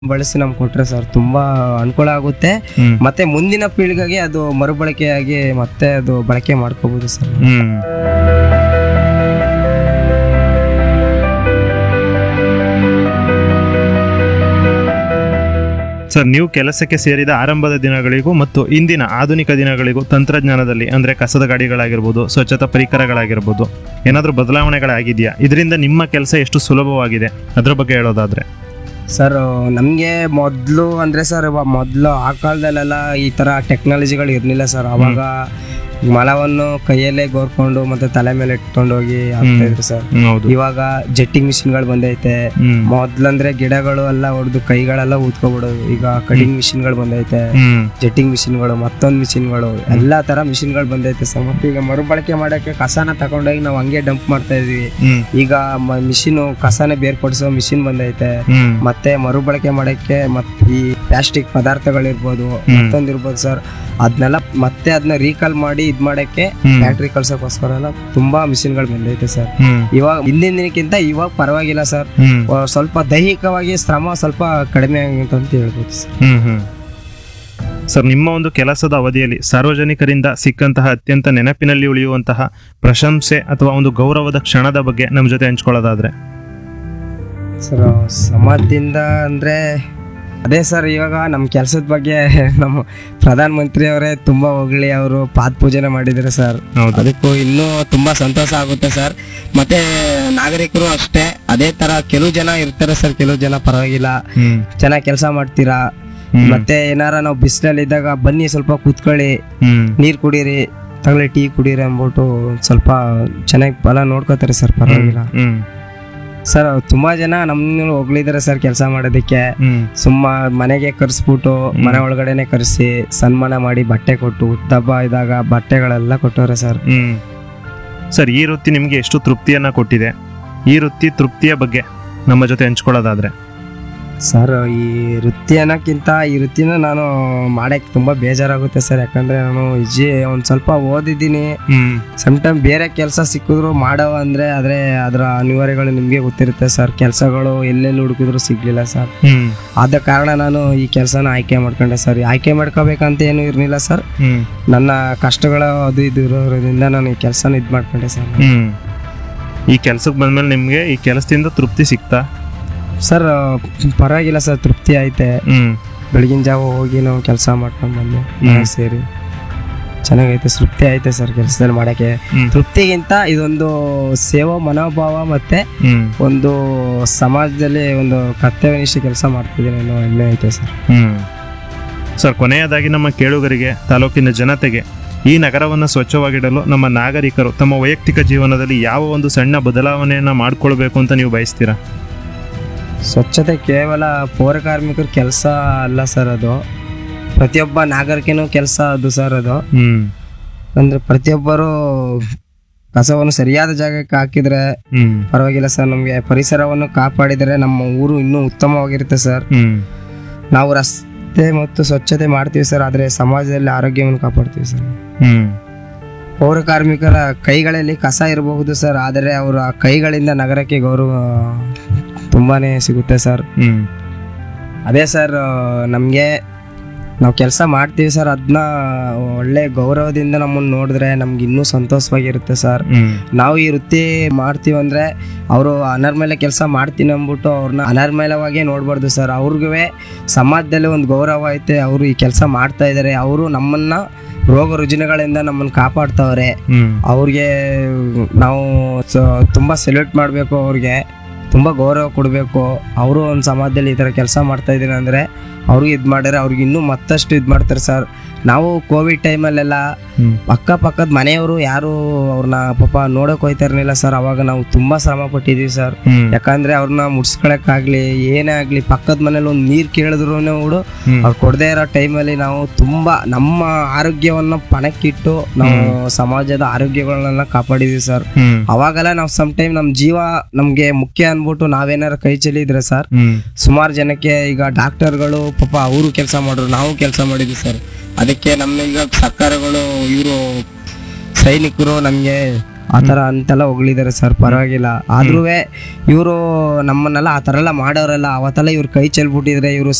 ಬಳಸಿ ನಮ್ಗೆ ಕೊಟ್ರೆ ಸರ್ ತುಂಬಾ ಅನುಕೂಲ ಆಗುತ್ತೆ ಹ್ಮ್ ಮತ್ತೆ ಮುಂದಿನ ಪೀಳಿಗೆಗೆ ಅದು ಮರುಬಳಕೆಯಾಗಿ ಮತ್ತೆ ಅದು ಬಳಕೆ ಮಾಡ್ಕೋಬಹುದು ಸರ್ ಹ್ಮ್ ಸರ್ ನೀವು ಕೆಲಸಕ್ಕೆ ಸೇರಿದ ಆರಂಭದ ದಿನಗಳಿಗೂ ಮತ್ತು ಇಂದಿನ ಆಧುನಿಕ ದಿನಗಳಿಗೂ ತಂತ್ರಜ್ಞಾನದಲ್ಲಿ ಅಂದ್ರೆ ಕಸದ ಗಾಡಿಗಳಾಗಿರ್ಬೋದು ಸ್ವಚ್ಛತಾ ಪರಿಕರಗಳಾಗಿರ್ಬೋದು ಏನಾದರೂ ಬದಲಾವಣೆಗಳಾಗಿದೆಯಾ ಇದರಿಂದ ನಿಮ್ಮ ಕೆಲಸ ಎಷ್ಟು ಸುಲಭವಾಗಿದೆ ಅದ್ರ ಬಗ್ಗೆ ಹೇಳೋದಾದ್ರೆ ಸರ್ ನಮಗೆ ಮೊದಲು ಅಂದರೆ ಸರ್ ಮೊದಲು ಆ ಕಾಲದಲ್ಲೆಲ್ಲ ಈ ಥರ ಟೆಕ್ನಾಲಜಿಗಳು ಇರಲಿಲ್ಲ ಸರ್ ಅವಾಗ ಮಲವನ್ನು ಕೈಯಲ್ಲೇ ಗೋರ್ಕೊಂಡು ಮತ್ತೆ ತಲೆ ಮೇಲೆ ಇಟ್ಕೊಂಡು ಹೋಗಿ ಆಗ್ತಾ ಇದ್ರು ಸರ್ ಹ್ಮ್, ಹೌದು ಇವಾಗ ಜೆಟ್ಟಿಂಗ್ ಮಿಷಿನ್ಗಳು ಬಂದೈತೆ ಹ್ಮ್ ಮೊದ್ಲಂದ್ರೆ ಗಿಡಗಳು ಎಲ್ಲ ಹೊಡೆದು ಕೈಗಳೆಲ್ಲ ಊದ್ಕೊಬಿಡೋದು ಈಗ ಕಟಿಂಗ್ ಮಿಷಿನ್ಗಳು ಬಂದೈತೆ ಹ್ಮ್ ಜೆಟ್ಟಿಂಗ್ ಮಿಷಿನ್ಗಳು ಮತ್ತೊಂದು ಮಿಷಿನ್ಗಳು ಎಲ್ಲಾ ತರ ಮಿಷಿನ್ಗಳು ಬಂದೈತೆ ಸರ್ ಮತ್ತೆ ಈಗ ಮರುಬಳಕೆ ಮಾಡಕ್ಕೆ ಕಸನ ತಗೊಂಡೋಗಿ ನಾವು ಹಂಗೆ ಡಂಪ್ ಮಾಡ್ತಾ ಇದೀವಿ ಹ್ಮ್ ಈಗ ಮಿಷಿನ್ ಕಸನ ಬೇರ್ಪಡಿಸೋ ಮಿಷಿನ್ ಬಂದೈತೆ ಹ್ಮ್ ಮತ್ತೆ ಮರುಬಳಕೆ ಮಾಡಕ್ಕೆ ಮತ್ತೆ ಈ ಪ್ಲಾಸ್ಟಿಕ್ ಪದಾರ್ಥಗಳಿರ್ಬೋದು ಹ್ಮ್. ಮತ್ತೊಂದಿರ್ಬೋದು ಸರ್ ಅದನ್ನೆಲ್ಲ ಮತ್ತೆ ಅದನ್ನ ರೀಕಾಲ್ ಮಾಡಿ ಇದ್ ಮಾಡಕ್ಕೆ ಹ್ಮ್. ಬ್ಯಾಟ್ರಿ ಕಳ್ಸೋಕೋಸ್ಕರ ಎಲ್ಲ ತುಂಬಾ ಮಿಷಿನ್ಗಳು ಬಂದೈತೆ ಸರ್ ಹ್ಮ್ ಇವಾಗ ಹಿಂದಿನ ದಿನಕ್ಕಿಂತ ಇವಾಗ ಪರವಾಗಿಲ್ಲ ಸರ್ ಹ್ಮ್ ಆ, ಸ್ವಲ್ಪ ದೈಹಿಕವಾಗಿ ಶ್ರಮ ಸ್ವಲ್ಪ ಕಡಿಮೆ ಆಗಿತ್ತು ಅಂತ ಹೇಳ್ಬೋದು ಸರ್ ಹ್ಮ್ ಹ್ಮ್ ಸರ್ ನಿಮ್ಮ ಒಂದು ಕೆಲಸದ ಅವಧಿಯಲ್ಲಿ ಸಾರ್ವಜನಿಕರಿಂದ ಸಿಕ್ಕಂತಹ ಅತ್ಯಂತ ನೆನಪಿನಲ್ಲಿ ಉಳಿಯುವಂತಹ ಪ್ರಶಂಸೆ ಅಥವಾ ಒಂದು ಗೌರವದ ಕ್ಷಣದ ಬಗ್ಗೆ ನಮ್ಮ ಜೊತೆ ಹಂಚ್ಕೊಳ್ಳೋದಾದ್ರೆ ಸರ್ ಸಮಾಜದಿಂದ ಅಂದ್ರೆ ಅದೇ ಸರ್ ಇವಾಗ ನಮ್ಮ ಕೆಲಸದ ಬಗ್ಗೆ ನಮ್ಮ ಪ್ರಧಾನ ಮಂತ್ರಿ ಅವರೇ ತುಂಬಾ ಹೊಗಳಿ ಅವರು ಪಾದ ಪೂಜೆನ ಮಾಡಿದ್ದಾರೆ ಸರ್ ಹೌದು ಅದಕ್ಕೂ ಇನ್ನೂ ತುಂಬಾ ಸಂತೋಷ ಆಗುತ್ತೆ ಸರ್ ಮತ್ತೆ ನಾಗರಿಕರು ಅಷ್ಟೇ ಅದೇ ತರ ಕೆಲವು ಜನ ಇರ್ತಾರೆ ಸರ್ ಕೆಲವು ಜನ ಪರವಾಗಿಲ್ಲ ಹ್ಮ್ ಚೆನ್ನಾಗಿ ಕೆಲಸ ಮಾಡ್ತೀರಾ ಹ್ಮ್. ಮತ್ತೆ ಏನಾರ ನಾವು ಬಿಸಿಲಲ್ಲಿ ಇದ್ದಾಗ ಬನ್ನಿ ಸ್ವಲ್ಪ ಕೂತ್ಕೊಳ್ಳಿ ಹ್ಮ್ ನೀರ್ ಕುಡೀರಿ ತಗೊಳ್ಳಿ ಟೀ ಕುಡೀರಿ ಅಂದ್ಬಿಟ್ಟು ಸ್ವಲ್ಪ ಚೆನ್ನಾಗಿ ಫಲ ನೋಡ್ಕೋತಾರೆ ಸರ್ ಪರವಾಗಿಲ್ಲ ಹ್ಮ್ ಸರ್ ತುಂಬಾ ಜನ ನಮ್ಮನ್ನು ಹೊಗಳಿದ್ದಾರೆ ಸರ್ ಕೆಲಸ ಮಾಡೋದಕ್ಕೆ ಹ್ಮ್ ಸುಮ್ಮ ಮನೆಗೆ ಕರ್ಸ್ಬಿಟ್ಟು ಮನೆ ಒಳಗಡೆನೆ ಕರೆಸಿ ಸನ್ಮಾನ ಮಾಡಿ ಬಟ್ಟೆ ಕೊಟ್ಟು ಹುಟ್ಟಹಬ್ಬ ಇದ್ದಾಗ ಬಟ್ಟೆಗಳೆಲ್ಲ ಕೊಟ್ಟವ್ರೆ ಸರ್ ಹ್ಮ್ ಸರ್ ಈ ವೃತ್ತಿ ನಿಮ್ಗೆ ಎಷ್ಟು ತೃಪ್ತಿಯನ್ನ ಕೊಟ್ಟಿದೆ ಈ ವೃತ್ತಿ ತೃಪ್ತಿಯ ಬಗ್ಗೆ ನಮ್ಮ ಜೊತೆ ಹಂಚ್ಕೊಳ್ಳೋದಾದ್ರೆ ಸರ್ ಈ ವೃತ್ತಿ ಅನ್ನೋಕ್ಕಿಂತ ಈ ವೃತ್ತಿನ ನಾನು ಮಾಡಕ್ಕೆ ತುಂಬಾ ಬೇಜಾರಾಗುತ್ತೆ ಸರ್ ಯಾಕಂದ್ರೆ ನಾನು ಇಜಿ ಒಂದ್ ಸ್ವಲ್ಪ ಓದಿದ್ದೀನಿ ಹ್ಮ್ ಟೈಮ್ ಬೇರೆ ಕೆಲಸ ಸಿಕ್ಕಿದ್ರು ಮಾಡೋ ಅಂದ್ರೆ ಆದ್ರೆ ಅದರ ಅನಿವಾರ್ಯಗಳು ನಿಮಗೆ ಗೊತ್ತಿರುತ್ತೆ ಸರ್ ಕೆಲಸಗಳು ಎಲ್ಲೆಲ್ಲಿ ಹುಡುಕಿದ್ರು ಸಿಗ್ಲಿಲ್ಲ ಸರ್ ಹ್ಮ್ ಆದ ಕಾರಣ ನಾನು ಈ ಕೆಲಸನ ಆಯ್ಕೆ ಮಾಡ್ಕೊಂಡೆ ಸರ್ ಆಯ್ಕೆ ಮಾಡ್ಕೋಬೇಕಂತ ಏನು ಇರಲಿಲ್ಲ ಸರ್ ಹ್ಮ್ ನನ್ನ ಕಷ್ಟಗಳು ಅದು ಇದು ಇರೋದ್ರಿಂದ ನಾನು ಈ ಕೆಲಸನ ಇದು ಮಾಡ್ಕೊಂಡೆ ಸರ್ ಹ್ಮ್ ಈ ಕೆಲ್ಸಕ್ಕೆ ಬಂದ್ಮೇಲೆ ನಿಮ್ಗೆ ಈ ಕೆಲಸದಿಂದ ತೃಪ್ತಿ ಸಿಕ್ತಾ ಸರ್ ಪರವಾಗಿಲ್ಲ ಸರ್ ತೃಪ್ತಿ ಐತೆ ಹ್ಮ್ ಬೆಳಗಿನ ಜಾವ ಹೋಗಿ ನಾವು ಕೆಲಸ ಮಾಡ್ಕೊಂಡು ಬಂದು ಹ್ಮ್. ಮನೆಗ್ ಸೇರಿ ಚೆನ್ನಾಗೈತೆ ತೃಪ್ತಿ ಐತೆ ಸರ್ ಕೆಲಸದಲ್ಲಿ ಮಾಡಕ್ಕೆ ಹ್ಮ್ ತೃಪ್ತಿಗಿಂತ ಇದೊಂದು ಸೇವಾ ಮನೋಭಾವ ಮತ್ತೆ ಹ್ಮ್ ಒಂದು ಸಮಾಜದಲ್ಲಿ ಒಂದು ಕರ್ತವ್ಯನಿಷ್ಠ ಕೆಲಸ ಮಾಡ್ತಿದ್ದೀನಿ ಅನ್ನೋ ಹೆಮ್ಮೆ ಐತೆ ಸರ್ ಹ್ಮ್ ಸರ್ ಕೊನೆಯದಾಗಿ ನಮ್ಮ ಕೇಳುಗರಿಗೆ ತಾಲೂಕಿನ ಜನತೆಗೆ ಈ ನಗರವನ್ನು ಸ್ವಚ್ಛವಾಗಿಡಲು ನಮ್ಮ ನಾಗರಿಕರು ತಮ್ಮ ವೈಯಕ್ತಿಕ ಜೀವನದಲ್ಲಿ ಯಾವ ಒಂದು ಸಣ್ಣ ಬದಲಾವಣೆಯನ್ನ ಮಾಡ್ಕೊಳ್ಬೇಕು ಅಂತ ನೀವು ಬಯಸ್ತೀರಾ ಸ್ವಚ್ಛತೆ ಕೇವಲ ಪೌರ ಕಾರ್ಮಿಕರ ಕೆಲಸ ಅಲ್ಲ ಸರ್ ಅದು ಪ್ರತಿಯೊಬ್ಬ ನಾಗರಿಕನೂ ಕೆಲಸ ಅದು ಸರ್ ಅದು ಹ್ಮ್ ಅಂದ್ರೆ ಪ್ರತಿಯೊಬ್ಬರು ಕಸವನ್ನು ಸರಿಯಾದ ಜಾಗಕ್ಕೆ ಹಾಕಿದ್ರೆ ಹ್ಮ್ ಪರವಾಗಿಲ್ಲ ಸರ್ ನಮಗೆ ಪರಿಸರವನ್ನು ಕಾಪಾಡಿದರೆ ನಮ್ಮ ಊರು ಇನ್ನೂ ಉತ್ತಮವಾಗಿರುತ್ತೆ ಸರ್ ಹ್ಮ್ ನಾವು ರಸ್ತೆ ಮತ್ತು ಸ್ವಚ್ಛತೆ ಮಾಡ್ತೀವಿ ಸರ್ ಆದರೆ ಸಮಾಜದಲ್ಲಿ ಆರೋಗ್ಯವನ್ನು ಕಾಪಾಡ್ತೀವಿ ಸರ್ ಹ್ಮ್ ಪೌರ ಕಾರ್ಮಿಕರ ಕೈಗಳಲ್ಲಿ ಕಸ ಇರಬಹುದು ಸರ್ ಆದರೆ ಅವರ ಕೈಗಳಿಂದ ನಗರಕ್ಕೆ ಗೌರವ ತುಂಬಾನೇ ಸಿಗುತ್ತೆ ಸರ್ ಹ್ಮ್ ಅದೇ ಸರ್ ನಮಗೆ ನಾವು ಕೆಲಸ ಮಾಡ್ತೀವಿ ಸರ್ ಅದನ್ನ ಒಳ್ಳೆ ಗೌರವದಿಂದ ನಮ್ಮನ್ನು ನೋಡಿದ್ರೆ ನಮ್ಗೆ ಇನ್ನೂ ಸಂತೋಷವಾಗಿರುತ್ತೆ ಸರ್ ಹ್ಮ್ ನಾವು ಈ ವೃತ್ತಿ ಮಾಡ್ತೀವಿ ಅಂದ್ರೆ ಅವರು ಅನರ್ಮೇಲೆ ಕೆಲಸ ಮಾಡ್ತೀನಿ ಅಂದ್ಬಿಟ್ಟು ಅವ್ರನ್ನ ಅನರ್ಮೇಲವಾಗೇ ನೋಡ್ಬಾರ್ದು ಸರ್ ಅವ್ರಿಗೂ ಸಮಾಜದಲ್ಲಿ ಒಂದು ಗೌರವ ಐತೆ ಅವರು ಈ ಕೆಲಸ ಮಾಡ್ತಾ ಇದ್ದಾರೆ ಅವರು ನಮ್ಮನ್ನ ರೋಗ ರುಜಿನಗಳಿಂದ ನಮ್ಮನ್ನು ಕಾಪಾಡ್ತಾವ್ರೆ ಹ್ಮ್ ಅವ್ರಿಗೆ ನಾವು ಸ- ತುಂಬಾ ಸೆಲ್ಯೂಟ್ ಮಾಡಬೇಕು ಅವ್ರಿಗೆ ತುಂಬಾ ಗೌರವ ಕೊಡಬೇಕು ಅವರು ಒಂದು ಸಮಾಜದಲ್ಲಿ ಈ ಥರ ಕೆಲಸ ಮಾಡ್ತಾ ಇದ್ದೀನಿ ಅಂದರೆ ಅವ್ರಿಗೆ ಇದು ಮಾಡಿದ್ರೆ ಅವ್ರಿಗೆ ಇನ್ನೂ ಮತ್ತಷ್ಟು ಇದು ಮಾಡ್ತಾರೆ ಸರ್ ನಾವು ಕೋವಿಡ್ ಟೈಮಲ್ಲೆಲ್ಲ ಹ್ಮ್ ಅಕ್ಕಪಕ್ಕದ ಮನೆಯವರು ಯಾರು ಅವ್ರನ್ನ ಪಾಪ ನೋಡಕ್ ಹೋಯ್ತಾ ಇರ್ಲಿಲ್ಲ ಸರ್ ಅವಾಗ ನಾವು ತುಂಬಾ ಶ್ರಮ ಪಟ್ಟಿದೀವಿ ಸರ್ ಹ್ಮ್ ಯಾಕಂದ್ರೆ ಅವ್ರನ್ನ ಮುಡ್ಸ್ಕೊಳಕ್ಕಾಗ್ಲಿ ಏನೇ ಆಗ್ಲಿ ಪಕ್ಕದ ಮನೇಲಿ ಒಂದು ನೀರ್ ಕೇಳಿದ್ರು ಹುಡು ಹ್ಮ್ ಅವ್ರು ಕೊಡದೇ ಇರೋ ಟೈಮಲ್ಲಿ ನಾವು ತುಂಬಾ ನಮ್ಮ ಆರೋಗ್ಯವನ್ನ ಪಣಕ್ಕಿಟ್ಟು ನಾವು ಸಮಾಜದ ಆರೋಗ್ಯಗಳನ್ನೆಲ್ಲ ಕಾಪಾಡಿದೀವಿ ಸರ್ ಹ್ಮ್ ಅವಾಗೆಲ್ಲ ನಾವು ಸಮ್ ಟೈಮ್ ನಮ್ಮ ಜೀವ ನಮ್ಗೆ ಮುಖ್ಯ ಅನ್ಬಿಟ್ಟು ನಾವೇನಾರ ಕೈ ಚೆಲ್ಲಿದ್ರೆ ಸರ್ ಹ್ಮ್ ಸುಮಾರು ಜನಕ್ಕೆ ಈಗ ಡಾಕ್ಟರ್ಗಳು ಪಾಪ ಅವರು ಕೆಲಸ ಮಾಡಿದ್ರು ನಾವು ಕೆಲಸ ಮಾಡಿದ್ವಿ ಸರ್ ಅದಕ್ಕೆ ನಮ್ಮ ಈಗ ಸರ್ಕಾರಗಳು ಇವರು ಸೈನಿಕರು ನಮಗೆ ಆ ಥರ ಅಂತೆಲ್ಲ ಹೊಗಳಿದ್ದಾರೆ ಸರ್ ಪರವಾಗಿಲ್ಲ ಆದ್ರೂ ಇವರು ನಮ್ಮನ್ನೆಲ್ಲ ಆ ಥರ ಎಲ್ಲ ಮಾಡೋರೆಲ್ಲ ಅವತ್ತೆಲ್ಲ ಇವ್ರು ಕೈ ಚೆಲ್ಬಿಟ್ಟಿದ್ರೆ ಇವರು